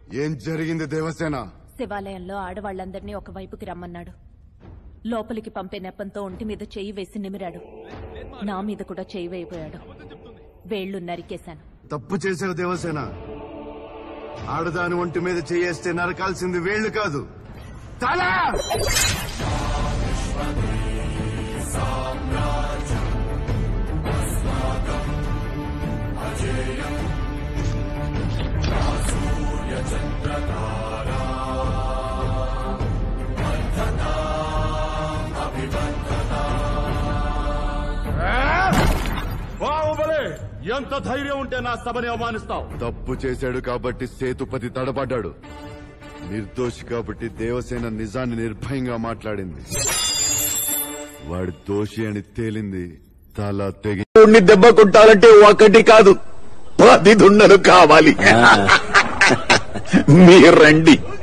ఏం జరిగింది దేవసేన శివాలయంలో ఆడవాళ్లందరినీ ఒకవైపుకి రమ్మన్నాడు లోపలికి పంపే నెపంతో ఒంటి మీద చెయ్యి వేసి నిమిరాడు నా మీద కూడా చెయ్యి వేయబోయాడు వేళ్లు నరికేశాను తప్పు చేసావు దేవసేన ఆడదాని ఒంటి మీద చేయేస్తే నరకాల్సింది వేళ్లు కాదు తల బాహుబలి ఎంత ధైర్యం ఉంటే నా సభని అవమానిస్తావు తప్పు చేశాడు కాబట్టి సేతుపతి తడబడ్డాడు నిర్దోషి కాబట్టి దేవసేన నిజాన్ని నిర్భయంగా మాట్లాడింది వాడి దోషి అని తేలింది తల తెగి దుండి దెబ్బ కొట్టాలంటే ఒకటి కాదు పది దుండలు కావాలి మీరు రండి